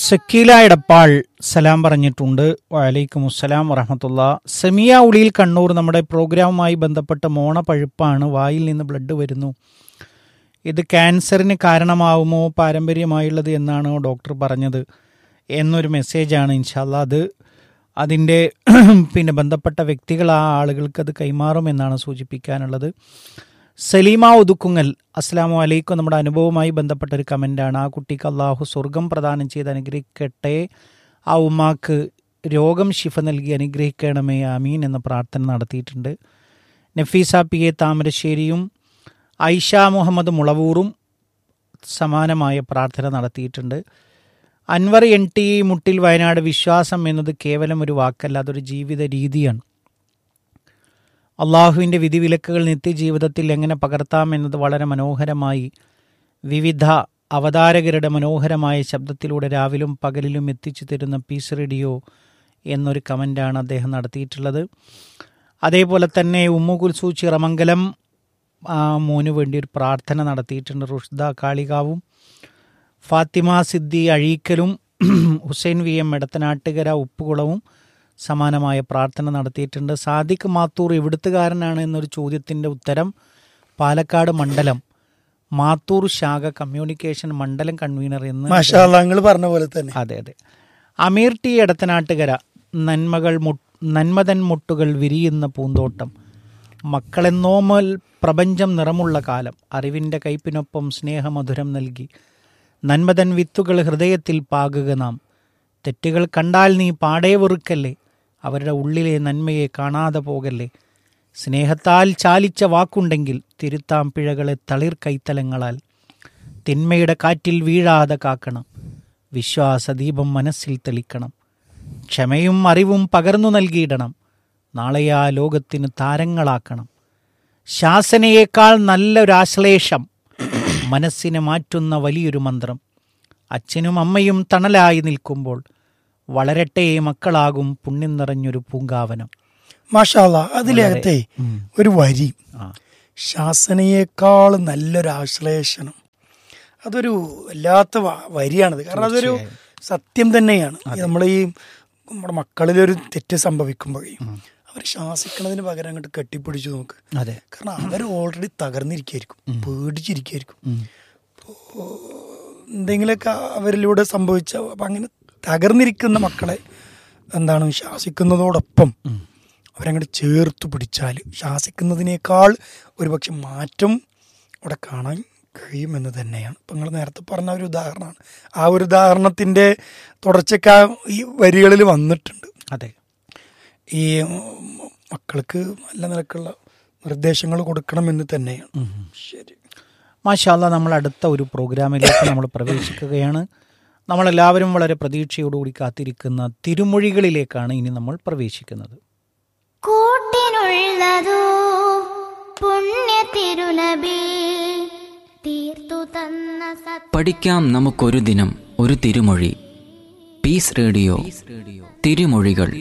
സക്കീല എടപ്പാൾ സലാം പറഞ്ഞിട്ടുണ്ട് വലൈക്കും അസ്സലാം വറഹമത്തുള്ള സെമിയ ഉളിയിൽ കണ്ണൂർ നമ്മുടെ പ്രോഗ്രാമുമായി ബന്ധപ്പെട്ട മോണപ്പഴുപ്പാണ് വായിൽ നിന്ന് ബ്ലഡ് വരുന്നു ഇത് ക്യാൻസറിന് കാരണമാവുമോ പാരമ്പര്യമായുള്ളത് എന്നാണ് ഡോക്ടർ പറഞ്ഞത് എന്നൊരു മെസ്സേജാണ് ഇൻഷാല്ല അത് അതിൻ്റെ പിന്നെ ബന്ധപ്പെട്ട വ്യക്തികൾ ആ ആളുകൾക്ക് അത് കൈമാറുമെന്നാണ് സൂചിപ്പിക്കാനുള്ളത് സലീമ ഒതുക്കുങ്ങൽ അസ്സാം വലൈക്കും നമ്മുടെ അനുഭവവുമായി ബന്ധപ്പെട്ട ഒരു കമൻ്റാണ് ആ കുട്ടിക്ക് അള്ളാഹു സ്വർഗം പ്രദാനം ചെയ്ത് അനുഗ്രഹിക്കട്ടെ ആ ഉമ്മാക്ക് രോഗം ശിഫ നൽകി അനുഗ്രഹിക്കണമേ ആമീൻ എന്ന പ്രാർത്ഥന നടത്തിയിട്ടുണ്ട് നഫീസ പി എ താമരശ്ശേരിയും ഐഷ മുഹമ്മദ് മുളവൂറും സമാനമായ പ്രാർത്ഥന നടത്തിയിട്ടുണ്ട് അൻവർ എൻ ടി മുട്ടിൽ വയനാട് വിശ്വാസം എന്നത് കേവലം ഒരു വാക്കല്ല അതൊരു ജീവിത രീതിയാണ് അള്ളാഹുവിൻ്റെ വിധിവിലക്കുകൾ നിത്യജീവിതത്തിൽ എങ്ങനെ പകർത്താം എന്നത് വളരെ മനോഹരമായി വിവിധ അവതാരകരുടെ മനോഹരമായ ശബ്ദത്തിലൂടെ രാവിലും പകലിലും എത്തിച്ചു തരുന്ന പീസ് റേഡിയോ എന്നൊരു കമൻ്റാണ് അദ്ദേഹം നടത്തിയിട്ടുള്ളത് അതേപോലെ തന്നെ ഉമ്മു കുൽസു ചിറമംഗലം ആ മോന് വേണ്ടി ഒരു പ്രാർത്ഥന നടത്തിയിട്ടുണ്ട് റുഷ്ദ കാളികാവും ഫാത്തിമ സിദ്ദി അഴീക്കലും ഹുസൈൻ വി എം എടത്തനാട്ടുകര ഉപ്പുകുളവും സമാനമായ പ്രാർത്ഥന നടത്തിയിട്ടുണ്ട് സാദിഖ് മാത്തൂർ എവിടുത്തുകാരനാണ് എന്നൊരു ചോദ്യത്തിൻ്റെ ഉത്തരം പാലക്കാട് മണ്ഡലം മാത്തൂർ ശാഖ കമ്മ്യൂണിക്കേഷൻ മണ്ഡലം കൺവീനർ എന്ന് മാഷാല്ല നിങ്ങൾ പറഞ്ഞ പോലെ തന്നെ അതെ അതെ അമീർ ടി എടത്തനാട്ടുകര നന്മകൾ മു നന്മതൻ മുട്ടുകൾ വിരിയുന്ന പൂന്തോട്ടം മക്കളെന്നോമൽ പ്രപഞ്ചം നിറമുള്ള കാലം അറിവിൻ്റെ കയ്പിനൊപ്പം സ്നേഹമധുരം നൽകി നന്മതൻ വിത്തുകൾ ഹൃദയത്തിൽ പാകുക നാം തെറ്റുകൾ കണ്ടാൽ നീ പാടേ വെറുക്കല്ലേ അവരുടെ ഉള്ളിലെ നന്മയെ കാണാതെ പോകല്ലേ സ്നേഹത്താൽ ചാലിച്ച വാക്കുണ്ടെങ്കിൽ തിരുത്താം പിഴകളെ തളിർ കൈത്തലങ്ങളാൽ തിന്മയുടെ കാറ്റിൽ വീഴാതെ കാക്കണം വിശ്വാസദീപം മനസ്സിൽ തെളിക്കണം ക്ഷമയും അറിവും പകർന്നു നൽകിയിടണം നാളെയാ ലോകത്തിന് താരങ്ങളാക്കണം ശാസനയേക്കാൾ നല്ലൊരാശ്ലേഷം മനസ്സിനെ മാറ്റുന്ന വലിയൊരു മന്ത്രം അച്ഛനും അമ്മയും തണലായി നിൽക്കുമ്പോൾ വളരട്ടെ മക്കളാകും പുണ്യം നിറഞ്ഞൊരു പൂങ്കാവനം മാഷാല്ല അതിലകത്തെ ഉം. ഒരു വരി ആ ശാസനയേക്കാൾ നല്ലൊരു ആശ്ലേഷണം അതൊരു വല്ലാത്ത വ- വരിയാണത് കാരണം അതൊരു സത്യം തന്നെയാണ് നമ്മൾ ഈ നമ്മുടെ മക്കളിലൊരു തെറ്റ് സംഭവിക്കുമ്പോഴേ അവർ ശാസിക്കണതിന് പകരം അങ്ങോട്ട് കെട്ടിപ്പിടിച്ചു നോക്ക് അതെ കാരണം അവർ ഓൾറെഡി തകർന്നിരിക്കായിരിക്കും പേടിച്ചിരിക്കായിരിക്കും ഉം. എന്തെങ്കിലുമൊക്കെ അവരിലൂടെ സംഭവിച്ച അപ്പം അങ്ങനെ തകർന്നിരിക്കുന്ന മക്കളെ എന്താണ് ശാസിക്കുന്നതോടൊപ്പം അവരങ്ങോട്ട് ചേർത്ത് പിടിച്ചാൽ ശാസിക്കുന്നതിനേക്കാൾ ഒരുപക്ഷെ മാറ്റം അവിടെ കാണാൻ കഴിയുമെന്ന് തന്നെയാണ് ഇപ്പം നിങ്ങൾ നേരത്തെ പറഞ്ഞ ഒരു ഉദാഹരണമാണ് ആ ഒരു ഉദാഹരണത്തിൻ്റെ തുടർച്ചയ്ക്ക് ആ ഈ വരികളിൽ വന്നിട്ടുണ്ട് അതെ ഈ ഉം, മക്കൾക്ക് നല്ല നിലക്കുള്ള നിർദ്ദേശങ്ങൾ കൊടുക്കണമെന്ന് തന്നെയാണ് ശരി മാഷാല്ല നമ്മൾ അടുത്ത ഒരു പ്രോഗ്രാമിലേക്ക് നമ്മൾ പ്രവേശിക്കുകയാണ് നമ്മളെല്ലാവരും വളരെ പ്രതീക്ഷയോടുകൂടി കാത്തിരിക്കുന്ന തിരുമൊഴികളിലേക്കാണ് ഇനി നമ്മൾ പ്രവേശിക്കുന്നത് കൂട്ടിനുള്ളതോ പുണ്യ തിരുനബി തീർത്തു തന്ന സത് പഠിക്കാം നമുക്കൊരു ദിനം ഒരു തിരുമൊഴി പീസ് റേഡിയോ തിരുമൊഴികൾ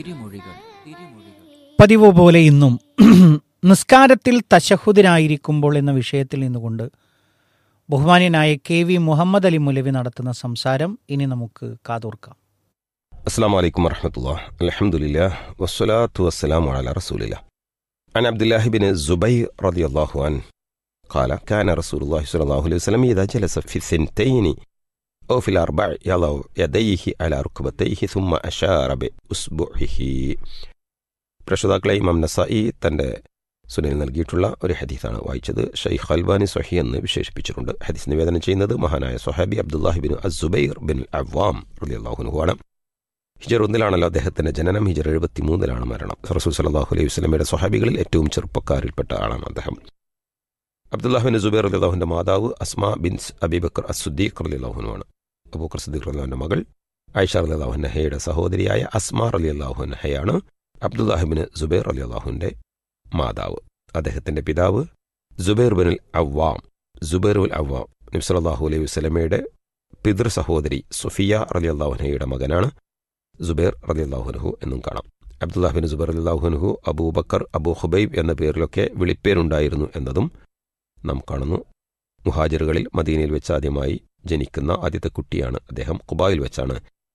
പതിവ് പോലെ ഇന്നും നിസ്കാരത്തിൽ തശഹുദിനായിരിക്കുമ്പോൾ എന്ന വിഷയത്തിൽ നിന്നുകൊണ്ട് ബഹുമാന്യനായ കെ വി മുഹമ്മദ് അലി മുലവി നടത്തുന്ന സംസാരം ഇനി നമുക്ക് കാതോർക്കാം السلام عليكم ورحمة الله الحمد لله والصلاة والسلام على رسول الله عن عبد الله بن الزبير رضي الله عنه قال كان رسول الله صلى الله عليه وسلم إذا جلس في الثنتين أو في الأربع يضع يديه على ركبتيه ثم أشار بأصبعه പ്രശ്രോതാക്കളെ ഇമാം നസായി തൻ്റെ സുനയിൽ നൽകിയിട്ടുള്ള ഒരു ഹദീസാണ് വായിച്ചത് ഷെയ്ഖ് അൽബാനി സൊഹി എന്ന് വിശേഷിപ്പിച്ചിട്ടുണ്ട് ഹദീസ് നിവേദനം ചെയ്യുന്നത് മഹാനായ സൊഹാബി അബ്ദുല്ലാഹിബിൻ അസുബൈർ ബിൻ അവ്വാം റലിയല്ലാഹുനുഹുവാണ് ഹിജർ ഒന്നിലാണല്ലോ അദ്ദേഹത്തിന്റെ ജനനം ഹിജർ എഴുപത്തി മൂന്നിലാണ് മരണം റസൂൽ സലാഹു അലൈഹി വസ്ലമയുടെ സ്വഹാബികളിൽ ഏറ്റവും ചെറുപ്പക്കാരിൽപ്പെട്ട ആളാണ് അദ്ദേഹം അബ്ദുല്ലാഹിബിൻ സുബൈർ അലിയാഹുവിന്റെ മാതാവ് അസ്മ ബിൻ അബിബക്കർ അസുദ്ദീഖ് അലിയാഹുനുമാണ് അബൂക്കർ സദ്ദീഖ് അലിയാഹുവിന്റെ മകൾ ഐഷ അലിയാഹുനഹയുടെ സഹോദരിയായ അസ്മാർ അലി അള്ളാഹുനഹയാണ് അബ്ദുല്ലാഹിബിന് സുബൈർ അലി അള്ളാഹുവിന്റെ മാതാവ് അദ്ദേഹത്തിന്റെ പിതാവ് ജുബൈർ ബിൻ അവ്വാം ജുബൈർ ഉൽ അവ്വാം നബ്സലാഹു അലൈഹി വസ്ലമയുടെ പിതൃ സഹോദരി സുഫിയ റലി അള്ളാഹുനഹയുടെ മകനാണ് സുബൈർ റലിയല്ലാഹുനഹു എന്നും കാണാം അബ്ദുല്ലാഹ് ബിൻ സുബൈർ അലില്ലാഹുനഹു അബൂബക്കർ അബൂ ഹുബൈബ് എന്ന പേരിലൊക്കെ വിളിപ്പേരുണ്ടായിരുന്നു എന്നതും നാം കാണുന്നു മുഹാജിറുകളിൽ മദീനയിൽ വെച്ച് ആദ്യമായി ജനിക്കുന്ന ആദ്യത്തെ കുട്ടിയാണ് അദ്ദേഹം കുബായിൽ വെച്ചാണ്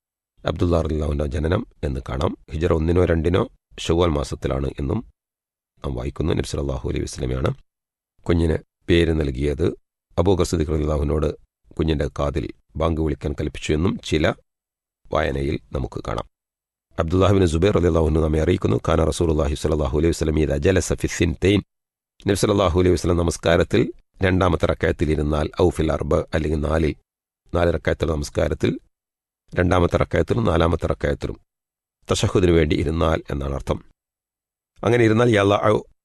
അബ്ദുള്ള അള്ളാഹുവിൻ്റെ ജനനം എന്ന് കാണാം ഹിജറ ഒന്നിനോ രണ്ടിനോ ഷവ്വാൽ മാസത്തിലാണ് എന്നും നാം വായിക്കുന്നു നബി സല്ലല്ലാഹു അലൈഹി വസ്ലമയാണ് കുഞ്ഞിന് പേര് നൽകിയത് അബൂഖർ സിദ്ദീഖ് അള്ളാഹുവിനോട് കുഞ്ഞിൻ്റെ കാതിൽ ബാങ്ക് വിളിക്കാൻ കൽപ്പിച്ചു എന്നും ചില വായനയിൽ നമുക്ക് കാണാം അബ്ദുല്ലാഹിബിൻ സുബൈർ അള്ളാഹുനു നമ്മെ അറിയിക്കുന്നു ഖാന റസൂലുള്ളാഹി സ്വല്ലല്ലാഹു അലൈഹി വസല്ലം ഇത് അജലസ ഫിസിൻതൈൻ നബി സല്ലല്ലാഹു അലൈഹി വസല്ലം നമസ്കാരത്തിൽ രണ്ടാമത്തെ റക്കായത്തിൽ ഇരുന്നാൽ ഔഫിൽ അർബ് അല്ലെങ്കിൽ നാലിൽ നാല് റക്കായത്തുള്ള നമസ്കാരത്തിൽ രണ്ടാമത്തെ റക്കായത്തിലും നാലാമത്തെ റക്കായത്തിലും തഷഹുദിനു വേണ്ടി ഇരുന്നാൽ എന്നാണ് അർത്ഥം അങ്ങനെ ഇരുന്നാൽ യല്ലാ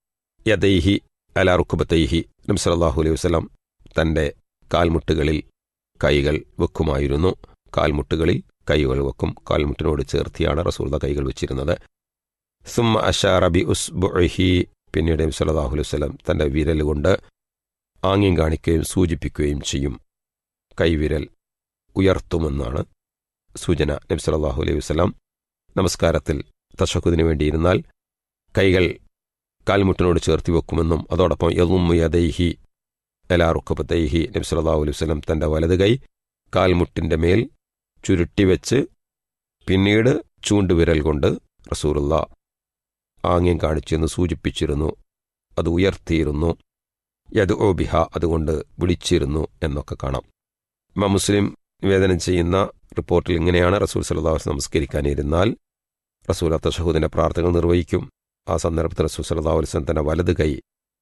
യദൈഹി അല റുക്കുബത്തൈഹി നബി സല്ലല്ലാഹു അലൈഹി വസല്ലം തൻ്റെ കാൽമുട്ടുകളിൽ കൈകൾ വെക്കുമായിരുന്നു കാൽമുട്ടുകളിൽ കൈകൾ വെക്കും കാൽമുട്ടിനോട് ചേർത്തിയാണ് റസൂൽദ കൈകൾ വെച്ചിരുന്നത് സുമ്മ അഷാറബി ഉസ്ബുഹി പിന്നീട് നബി സല്ലല്ലാഹു അലൈഹി വസല്ലം തൻ്റെ വിരൽ കൊണ്ട് ആംഗ്യം കാണിക്കുകയും സൂചിപ്പിക്കുകയും ചെയ്യും കൈവിരൽ ഉയർത്തുമെന്നാണ് സൂചന നബി സല്ലല്ലാഹു അലൈഹി വസല്ലം നമസ്കാരത്തിൽ തഷക്കുദിനു വേണ്ടിയിരുന്നാൽ കൈകൾ കാൽമുട്ടിനോട് ചേർത്തി വെക്കുമെന്നും അതോടൊപ്പം യദുമ്മു യദൈഹി എലാ റുക്കബത്തൈഹി നബി സല്ലല്ലാഹു അലൈഹി വസല്ലം തൻ്റെ വലത് കൈ കാൽമുട്ടിൻ്റെ മേൽ ചുരുട്ടിവെച്ച് പിന്നീട് ചൂണ്ടുവിരൽ കൊണ്ട് റസൂലുള്ള ആംഗ്യം കാണിച്ചെന്ന് സൂചിപ്പിച്ചിരുന്നു അത് ഉയർത്തിയിരുന്നു യദ് ഓബിഹ അതുകൊണ്ട് വിളിച്ചിരുന്നു എന്നൊക്കെ കാണാം ഇമാം മുസ്ലിം നിവേദനം ചെയ്യുന്ന റിപ്പോർട്ടിൽ ഇങ്ങനെയാണ് റസൂൽ സലഹുസ് നമസ്കരിക്കാനിരുന്നാൽ റസൂൽ തഷഹുദിന്റെ പ്രാർത്ഥനകൾ നിർവഹിക്കും ആ സന്ദർഭത്തിൽ റസൂൽ സലഹു അലുസ്ലം തന്റെ വലത് കൈ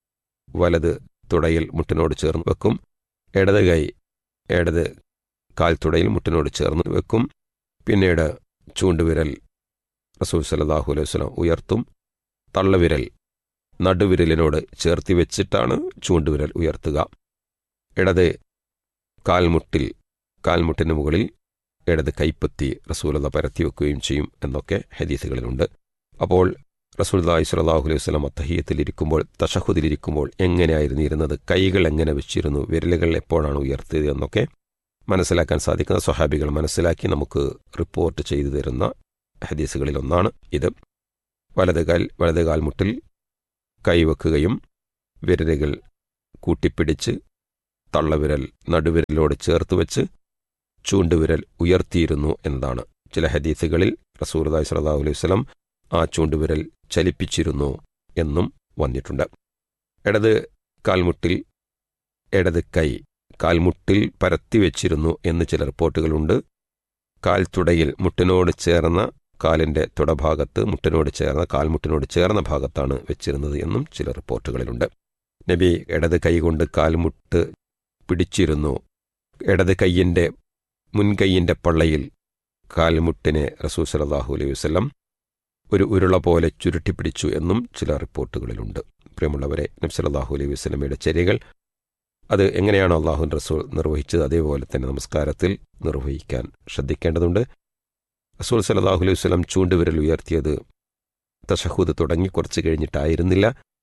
വലത് തുടയിൽ മുട്ടിനോട് ചേർന്ന് വെക്കും ഇടത് കൈ ഇടത് കാൽ തുടയിൽ മുട്ടിനോട് ചേർന്ന് വെക്കും പിന്നീട് ചൂണ്ടുവിരൽ റസൂൽ സലല്ലാഹു അലൈഹി വസ്ലം ഉയർത്തും തള്ളവിരൽ നടുവിരലിനോട് ചേർത്തി വെച്ചിട്ടാണ് ചൂണ്ടുവിരൽ ഉയർത്തുക ഇടത് കാൽമുട്ടിൽ കാൽമുട്ടിന് മുകളിൽ ഇടത് കൈപ്പത്തി റസൂലത പരത്തി വെക്കുകയും ചെയ്യും എന്നൊക്കെ ഹദീസുകളിലുണ്ട് അപ്പോൾ റസൂൽ സ്വലാഹു അലൈഹി വസ്ലം അത്തഹീയത്തിലിരിക്കുമ്പോൾ തഷഹുദിലിരിക്കുമ്പോൾ എങ്ങനെയായിരുന്നു ഇരുന്നത് കൈകൾ എങ്ങനെ വെച്ചിരുന്നു വിരലുകൾ എപ്പോഴാണ് ഉയർത്തിയത് എന്നൊക്കെ മനസ്സിലാക്കാൻ സാധിക്കുന്ന സ്വഹാബികൾ മനസ്സിലാക്കി നമുക്ക് റിപ്പോർട്ട് ചെയ്തു തരുന്ന ഹദീസുകളിൽ ഒന്നാണ് ഇത് വലതുകാൽ വലതുകാൽ മുട്ടിൽ കൈവെക്കുകയും വിരലുകൾ കൂട്ടിപ്പിടിച്ച് തള്ളവിരൽ നടുവിരലോട് ചേർത്ത് വെച്ച് ചൂണ്ടുവിരൽ ഉയർത്തിയിരുന്നു എന്നതാണ് ചില ഹദീസുകളിൽ റസൂർദായ് സലാഹു അലൈഹി വസ്ലം ആ ചൂണ്ടുവിരൽ ചലിപ്പിച്ചിരുന്നു എന്നും വന്നിട്ടുണ്ട് ഇടത് കാൽമുട്ടിൽ ഇടത് കൈ കാൽമുട്ടിൽ പരത്തി വെച്ചിരുന്നു എന്ന് ചില റിപ്പോർട്ടുകളുണ്ട് കാൽത്തുടയിൽ മുട്ടിനോട് ചേർന്ന കാലിന്റെ തുടഭാഗത്ത് മുട്ടിനോട് ചേർന്ന കാൽമുട്ടിനോട് ചേർന്ന ഭാഗത്താണ് വെച്ചിരുന്നത് എന്നും ചില റിപ്പോർട്ടുകളിലുണ്ട് നബി ഇടത് കൈകൊണ്ട് കാൽമുട്ട് പിടിച്ചിരുന്നു ഇടത് കൈയിന്റെ മുൻകൈയിന്റെ പള്ളയിൽ കാൽമുട്ടിനെ റസൂ സലാഹു അലൈഹി വസ്ലം ഒരു ഉരുള പോലെ ചുരുട്ടിപ്പിടിച്ചു എന്നും ചില റിപ്പോർട്ടുകളിലുണ്ട് പ്രിയമുള്ളവരെ നബ്സലാഹു അലൈഹി വസ്ലമയുടെ ചര്യകൾ അത് എങ്ങനെയാണ് അള്ളാഹുൻ റസൂൽ നിർവഹിച്ചത് അതേപോലെ തന്നെ നമസ്കാരത്തിൽ നിർവഹിക്കാൻ ശ്രദ്ധിക്കേണ്ടതുണ്ട് റസൂൽ സലാഹു അലൈഹി വസ്ലം ചൂണ്ടുവിരൽ ഉയർത്തിയത് തഷഹൂദ് തുടങ്ങി കുറച്ച് കഴിഞ്ഞിട്ടായിരുന്നില്ല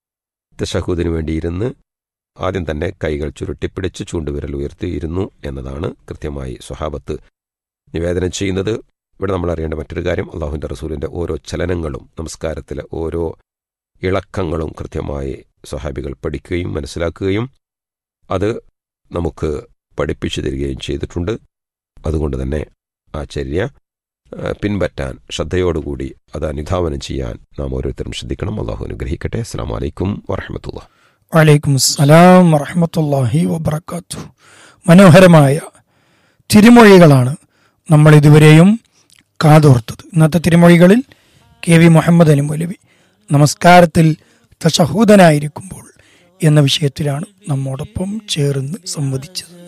തഷഹൂദിനു വേണ്ടി ഇരുന്ന് ആദ്യം തന്നെ കൈകൾ ചുരുട്ടിപ്പിടിച്ച് ചൂണ്ടുവിരൽ ഉയർത്തിയിരുന്നു എന്നതാണ് കൃത്യമായി സ്വഹാബത്ത് നിവേദനം ചെയ്യുന്നത് ഇവിടെ നമ്മൾ അറിയേണ്ട മറ്റൊരു കാര്യം അള്ളാഹുവിൻ്റെ റസൂലിൻ്റെ ഓരോ ചലനങ്ങളും നമസ്കാരത്തിലെ ഓരോ ഇളക്കങ്ങളും കൃത്യമായി സ്വഹാബികൾ പഠിക്കുകയും മനസ്സിലാക്കുകയും അത് നമുക്ക് പഠിപ്പിച്ചു തരികയും ചെയ്തിട്ടുണ്ട് അതുകൊണ്ട് തന്നെ ആ ചര്യ പിൻപറ്റാൻ ശ്രദ്ധയോടുകൂടി അത് അനുധാവനം ചെയ്യാൻ നാം ഓരോരുത്തരും ശ്രദ്ധിക്കണം അള്ളാഹു അനുഗ്രഹിക്കട്ടെ അസ്സാം വലൈക്കും വറഹമത്തുള്ള വലൈക്കും അസ്സലാം വറഹമത്തല്ലാഹി വബർക്കാത്തു മനോഹരമായ തിരുമൊഴികളാണ് നമ്മൾ ഇതുവരെയും കാതോർത്തത് ഇന്നത്തെ തിരുമൊഴികളിൽ കെ വി മുഹമ്മദ് അലി മൗലവി നമസ്കാരത്തിൽ തഷഹൂദനായിരിക്കുമ്പോൾ എന്ന വിഷയത്തിലാണ് നമ്മോടൊപ്പം ചേർന്ന് സംവദിച്ചത്